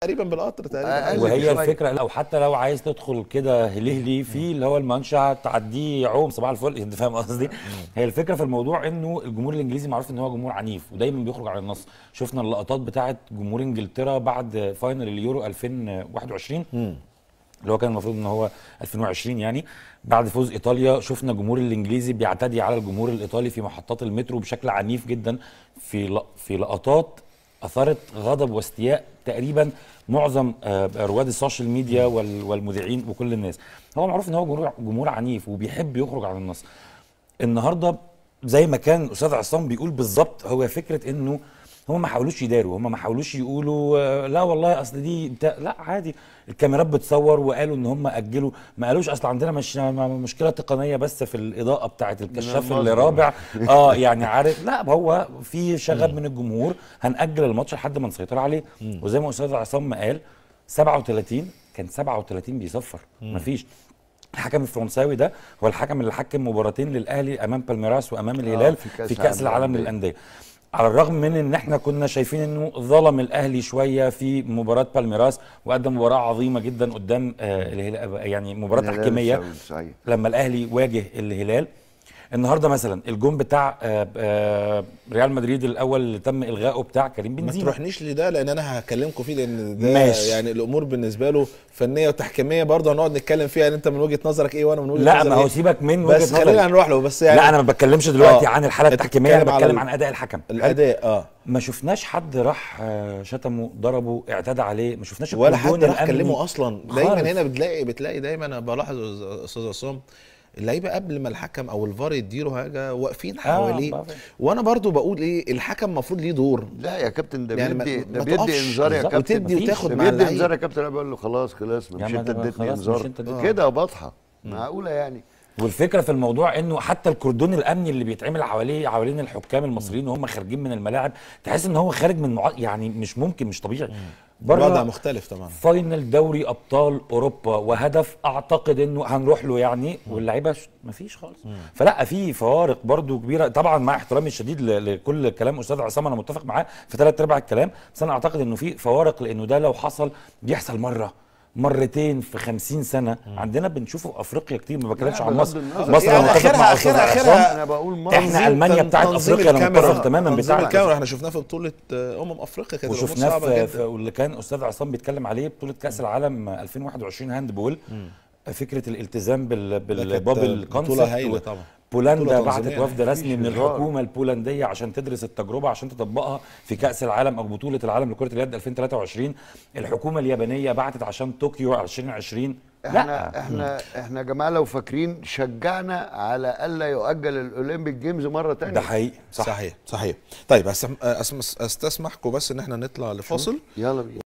تقريبا بالقطر تقريبا أقل أقل. وهي شوية. الفكره لو حتى لو عايز تدخل كده هلهلي في اللي هو المنشأ تعديه عوم صباح الفل انت فاهم قصدي هي الفكره في الموضوع انه الجمهور الانجليزي معروف ان هو جمهور عنيف ودايما بيخرج على النص شفنا اللقطات بتاعه جمهور انجلترا بعد فاينل اليورو 2021 اللي هو كان المفروض ان هو 2020 يعني بعد فوز ايطاليا شفنا الجمهور الانجليزي بيعتدي على الجمهور الايطالي في محطات المترو بشكل عنيف جدا في لق- في لقطات اثارت غضب واستياء تقريبا معظم آه، رواد السوشيال ميديا وال- والمذيعين وكل الناس هو معروف ان هو جمهور جمهور عنيف وبيحب يخرج عن النص النهارده زي ما كان استاذ عصام بيقول بالظبط هو فكره انه هم ما حاولوش يداروا هم ما حاولوش يقولوا آه، لا والله اصل دي بتاع لا عادي الكاميرات بتصور وقالوا ان هم اجلوا ما قالوش اصل عندنا مش م- مشكله تقنيه بس في الاضاءه بتاعه الكشاف اللي رابع اه يعني عارف لا هو في شغب من الجمهور هنأجل الماتش لحد ما نسيطر عليه وزي ما استاذ عصام ما قال 37 كان 37 بيصفر مفيش الحكم الفرنساوي ده هو الحكم اللي حكم مباراتين للاهلي امام بالميراس وامام الهلال في في كأس كاس, في كأس العالم العالم للأندية. للانديه على الرغم من ان احنا كنا شايفين انه ظلم الاهلي شويه في مباراه بالميراس وقدم مباراه عظيمه جدا قدام آه الهلال يعني مباراه الهلال تحكيميه السعودي، صحيح. لما الاهلي واجه الهلال النهارده مثلا الجون بتاع آه آه ريال مدريد الاول اللي تم الغائه بتاع كريم ما بنزيما تروحنيش لده لان انا هكلمكم فيه لان ده ماشي. يعني الامور بالنسبه له فنيه وتحكيميه برضه هنقعد نتكلم فيها يعني انت من وجهه نظرك ايه وانا من وجهه لا نظري ما هو إيه. سيبك من وجهه بس نظري. خلينا نروح له بس يعني لا انا ما بتكلمش دلوقتي آه. عن الحاله أنت التحكيميه انا بتتكلم على بتكلم ال- عن اداء الحكم الاداء اه ما شفناش حد راح آه، شتمه ضربه اعتدى عليه ما شفناش ولا الجون حد راح الأمني. كلمه اصلا دايما خالص. هنا بتلاقي بتلاقي دايما انا بلاحظ استاذ عصام اللعيبه قبل ما الحكم او الفار يديله حاجه واقفين حواليه بقى. وانا برضو بقول ايه الحكم المفروض ليه دور لا يا كابتن ده يعني ما- بيدي ما ده بيدي تقفش. انذار يا بالظبط. كابتن وتدي مفيش. وتاخد ده مع بيدي اللعيب انذار يا كابتن انا بقول له خلاص خلاص يا مش ما انت ده اديتني خلاص، مش انذار أنت اديتني. كده واضحه معقوله يعني والفكره في الموضوع انه حتى الكردون الامني اللي بيتعمل حواليه حوالين الحكام المصريين وهم خارجين من الملاعب تحس ان هو خارج من مع... يعني مش ممكن مش طبيعي الوضع بره مختلف طبعا فاينل دوري ابطال اوروبا وهدف اعتقد انه هنروح له يعني واللعيبه ش- مفيش خالص فلا في فوارق برضو كبيره طبعا مع احترامي الشديد ل- لكل كلام استاذ عصام انا متفق معاه في ثلاث ارباع الكلام بس انا اعتقد انه في فوارق لانه ده لو حصل بيحصل مره مرتين في خمسين سنة عندنا بنشوفه في افريقيا كتير ما بتكلمش لا، عن بغض مصر النظر. مصر يعني انا متفق آخرها- مع آخرها- استاذ آخرها عصام انا بقول مصر احنا المانيا تن- بتاعت تنظيم افريقيا انا الكاميرا. متفق تماما تنظيم بتاعت الكاميرا احنا شفناه في بطوله آه، امم افريقيا كانت الأمور وشفناه صعبة في, جداً. في واللي كان استاذ عصام بيتكلم عليه بطوله كاس العالم 2021 هاند بول فكره الالتزام بال بالبابل بطولة كونسبت هايلة طبعا. بولندا بطولة بعتت تنظيمية. وفد رسمي من مفيش هزار. الحكومه البولنديه عشان تدرس التجربه عشان تطبقها في كاس العالم او بطوله العالم لكره اليد 2023 الحكومه اليابانيه بعتت عشان طوكيو 2020 احنا لا احنا احنا يا جماعه لو فاكرين شجعنا على الا يؤجل الاولمبيك جيمز مره تانية ده حقيقي صحيح صحيح طيب أسم- أسم- استسمحكم بس ان احنا نطلع لفاصل يلا بينا